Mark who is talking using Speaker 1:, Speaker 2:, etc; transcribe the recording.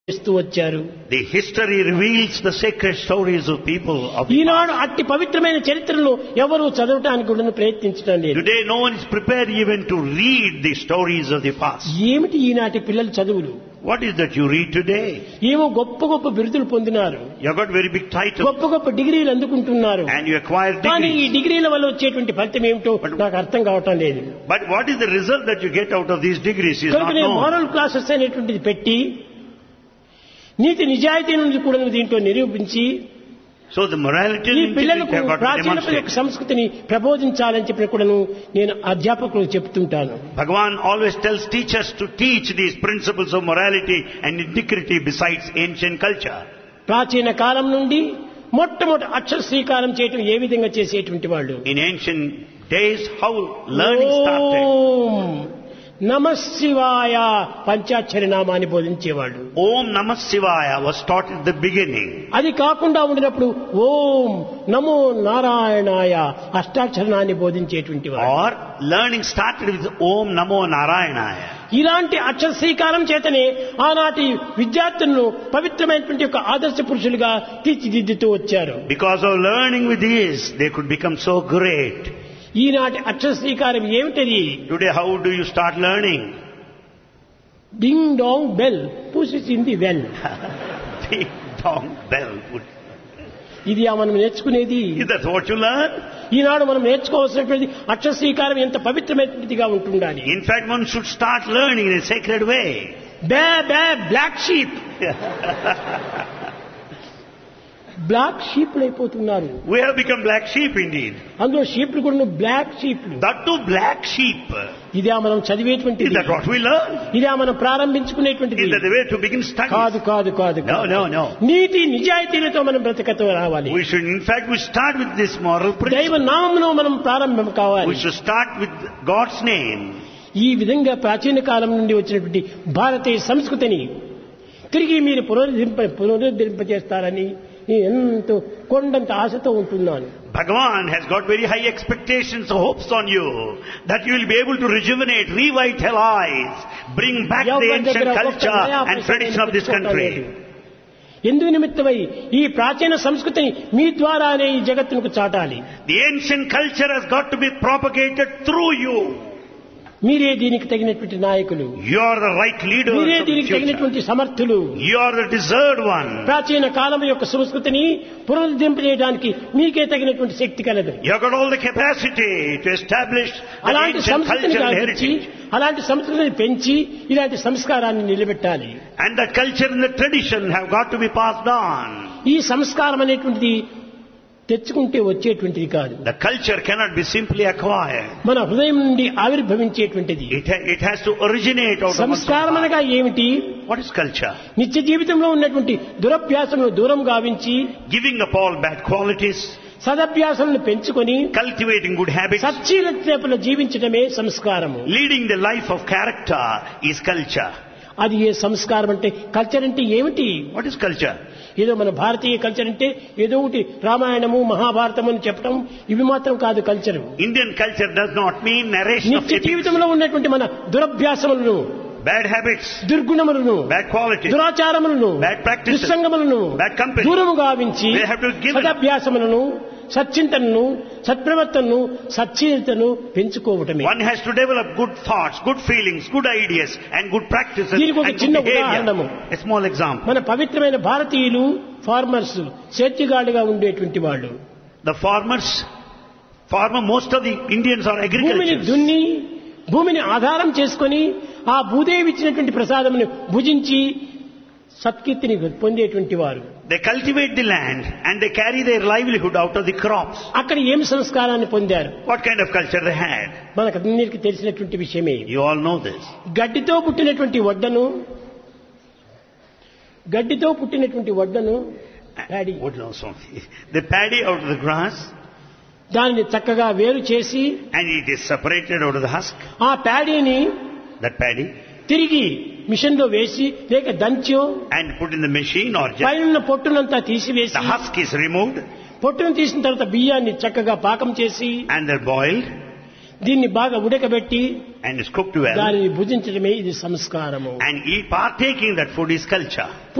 Speaker 1: చేస్తూ వచ్చారు
Speaker 2: The history reveals the sacred stories of people of the
Speaker 1: ఈనాడు అట్టి పవిత్రమైన చరిత్రను ఎవరూ చదవటానికి కూడా ప్రయత్నించడం లేదు
Speaker 2: Today no one is prepared even to read the stories of the past.
Speaker 1: ఏమిటి ఈనాటి పిల్లల చదువులు
Speaker 2: What is that you read today?
Speaker 1: ఏమో గొప్ప గొప్ప బిరుదులు పొందినారు
Speaker 2: You got very big titles
Speaker 1: గొప్ప గొప్ప డిగ్రీలు అందుకుంటున్నారు
Speaker 2: and you acquire
Speaker 1: కానీ ఈ
Speaker 2: degrees.
Speaker 1: డిగ్రీల వల్ల వచ్చేటువంటి ఫలితం ఏమిటో నాకు అర్థం కావటం లేదు
Speaker 2: But what is the result that you get out of these degrees is not
Speaker 1: కనుక నేను
Speaker 2: known.
Speaker 1: మోరల్ క్లాసెస్ అనేటువంటిది పెట్టి నీతి నిజాయితీ నుంచి కూడా దీంట్లో నిరూపించి
Speaker 2: So the morality
Speaker 1: ఈ
Speaker 2: and integrity
Speaker 1: పిల్లలకు
Speaker 2: have got to
Speaker 1: ప్రాచీన యొక్క
Speaker 2: demonstrate.
Speaker 1: సంస్కృతిని ప్రబోధించాలని చెప్పిన కూడాను నేను అధ్యాపకులకు చెప్తుంటాను
Speaker 2: Bhagavan always tells teachers to teach these principles of morality and integrity besides ancient culture.
Speaker 1: ప్రాచీన కాలం నుండి మొట్టమొదటి అక్షర శ్రీకారం చేయటం ఏ విధంగా చేసేటువంటి వాళ్ళు
Speaker 2: In ancient days, how learning started.
Speaker 1: ఓం నమ శివాయ పంచాక్షరి నామాన్ని బోధించేవాళ్ళు
Speaker 2: Om Namah Shivaya was taught at the beginning.
Speaker 1: అది కాకుండా ఉండినప్పుడు ఓం నమో నారాయణాయ అష్టాక్షరణాన్ని బోధించేటువంటి వాడు
Speaker 2: Or learning started with Om Namo Narayanaya.
Speaker 1: ఇలాంటి అక్షర శ్రీకారం చేతనే ఆనాటి విద్యార్థులను పవిత్రమైనటువంటి ఒక ఆదర్శ పురుషులుగా తీర్చిదిద్దుతూ వచ్చారు
Speaker 2: Because of learning with this, they could become so great.
Speaker 1: ఈనాటి అక్షర శ్రీకారం ఏమిటది
Speaker 2: Today, how do you start learning?
Speaker 1: Ding dong bell pussy's in the well
Speaker 2: Ding dong bell.
Speaker 1: ఇది ఆ మనం నేర్చుకునేది
Speaker 2: Is that what you learn?
Speaker 1: ఈనాడు మనం నేర్చుకోవాల్సినటువంటి అక్షర శ్రీకారం ఎంత పవిత్రమైనదిగా ఉంటుండాలి
Speaker 2: In fact, one should start learning in a sacred way.
Speaker 1: Baa baa black sheep black షీప్లు అయిపోతున్నారు
Speaker 2: We have become black sheep indeed.
Speaker 1: అందులో షీప్లు కూడా బ్లాక్ షీప్లు
Speaker 2: That too black sheep.
Speaker 1: ఇదే మనం చదివేటువంటిది
Speaker 2: Is that what we learn?
Speaker 1: ఇదే మనం ప్రారంభించుకునేటువంటిది
Speaker 2: Is that the way to begin studies?
Speaker 1: కాదు కాదు కాదు
Speaker 2: No, no, no.
Speaker 1: నీతి నిజాయితీలతో మనం బ్రతకతో రావాలి
Speaker 2: We should, in fact, we start with this moral
Speaker 1: దైవ
Speaker 2: principle.
Speaker 1: నామమును మనం ప్రారంభం కావాలి
Speaker 2: We should start with God's name.
Speaker 1: ఈ విధంగా ప్రాచీన కాలం నుండి వచ్చినటువంటి భారతీయ సంస్కృతిని తిరిగి మీరు పునరుద్ధరింప పునరుద్ధరింపజేస్తారని నేను ఎంతో కొండంత ఆశతో ఉంటున్నాను
Speaker 2: Bhagavan has got very high expectations, hopes on you that you will be able to rejuvenate, revitalize, bring back the
Speaker 1: ఎవరి
Speaker 2: ancient
Speaker 1: దగ్గర ఒక్క
Speaker 2: culture
Speaker 1: నయా
Speaker 2: and
Speaker 1: Paisa
Speaker 2: tradition of this
Speaker 1: తెచ్చుకోవటం లేదు.
Speaker 2: country.
Speaker 1: ఎందు నిమిత్తమై ఈ ప్రాచీన సంస్కృతిని మీ ద్వారానే ఈ జగత్తునకు చాటాలి
Speaker 2: The ancient culture has got to be propagated through you.
Speaker 1: మీరే దీనికి తగినటువంటి నాయకులు
Speaker 2: You are the right leaders
Speaker 1: మీరే
Speaker 2: of the
Speaker 1: దీనికి
Speaker 2: future.
Speaker 1: తగినటువంటి సమర్థులు
Speaker 2: You are the deserved one.
Speaker 1: ప్రాచీన కాలం యొక్క సంస్కృతిని పునరుద్ధరింపజేయడానికి మీకే తగినటువంటి శక్తి కలదు
Speaker 2: You have got all the capacity to establish the
Speaker 1: అలాంటి
Speaker 2: ancient
Speaker 1: సంస్కృతిని
Speaker 2: culture and
Speaker 1: గావించి
Speaker 2: heritage.
Speaker 1: అలాంటి సంస్కృతిని పెంచి ఇలాంటి సంస్కారాన్ని నిలబెట్టాలి
Speaker 2: And the culture and the tradition have got to be passed on.
Speaker 1: ఈ సంస్కారం అనేటువంటిది తెచ్చుకుంటే వచ్చేటువంటిది కాదు
Speaker 2: The culture cannot be simply acquired.
Speaker 1: మన హృదయం నుండి ఆవిర్భవించేటువంటిది
Speaker 2: It, ha- it has to originate out of one's
Speaker 1: సంస్కారం
Speaker 2: heart.
Speaker 1: అనగా ఏమిటి
Speaker 2: What is culture?
Speaker 1: నిత్య జీవితంలో ఉన్నటువంటి దురభ్యాసమును దూరం గావించి
Speaker 2: Giving up all bad qualities,
Speaker 1: సదభ్యాసములను పెంచుకొని
Speaker 2: cultivating good habits,
Speaker 1: సచ్చీలతేపల జీవించడమే సంస్కారము
Speaker 2: leading the life of character is culture.
Speaker 1: అది ఏ సంస్కారం అంటే కల్చర్ అంటే ఏమిటి
Speaker 2: What is culture?
Speaker 1: ఏదో మన భారతీయ కల్చర్ అంటే ఏదో ఒకటి రామాయణము మహాభారతము అని చెప్పడం ఇవి మాత్రం కాదు culture
Speaker 2: Indian culture does not mean narration of
Speaker 1: నిత్య
Speaker 2: epics,
Speaker 1: జీవితంలో ఉన్నటువంటి మన దురభ్యాసములను
Speaker 2: bad habits,
Speaker 1: దుర్గుణములను
Speaker 2: bad qualities.
Speaker 1: దురాచారములను
Speaker 2: Bad practices.
Speaker 1: దుస్సంగములను
Speaker 2: Bad company.
Speaker 1: దూరము గావించి
Speaker 2: They have to give it.
Speaker 1: సదభ్యాసములను సచ్చింతనను సత్ప్రవర్తనను సచ్చీలతను పెంచుకోవటమే
Speaker 2: One has to develop good thoughts, good feelings, good ideas, and good practices
Speaker 1: దీనికి ఒక
Speaker 2: and good
Speaker 1: చిన్న
Speaker 2: behavior.
Speaker 1: ఉదాహరణము.
Speaker 2: A small example.
Speaker 1: మన పవిత్రమైన భారతీయులు farmers సేద్యగాడిగా ఉండేటువంటి వాళ్ళు
Speaker 2: The farmers, farmer, most of the Indians are
Speaker 1: భూమిని
Speaker 2: agriculturists.
Speaker 1: దున్ని భూమిని ఆధారం చేసుకొని ఆ భూదేవి ఇచ్చినటువంటి ప్రసాదమును భుజించి సత్కీర్తిని పొందేటువంటి వారు
Speaker 2: They cultivate the land and they carry their livelihood out of the crops.
Speaker 1: అక్కడ ఏం సంస్కారాన్ని పొందారు
Speaker 2: What kind of culture they had?
Speaker 1: మనకు అందరికీ తెలిసినటువంటి విషయమే
Speaker 2: You all know this.
Speaker 1: గడ్డితో పుట్టినటువంటి వడ్డను గడ్డితో పుట్టినటువంటి వడ్డను paddy
Speaker 2: What no, sorry. The paddy out of the grass
Speaker 1: దానిని చక్కగా వేరు చేసి
Speaker 2: and it is separated out of the husk.
Speaker 1: ఆ ప్యాడీని
Speaker 2: That paddy
Speaker 1: తిరిగి మిషన్ లో వేసి లేక దంచో
Speaker 2: and put in the machine or just
Speaker 1: పైన పొట్టునంతా తీసివేసి
Speaker 2: the husk is removed
Speaker 1: పొట్టును తీసిన తర్వాత బియ్యాన్ని చక్కగా పాకం చేసి
Speaker 2: and they're boiled
Speaker 1: దీన్ని బాగా ఉడకబెట్టి
Speaker 2: and is cooked well
Speaker 1: దానిని భుజించడమే ఇది సంస్కారము
Speaker 2: and eat partaking that food is culture.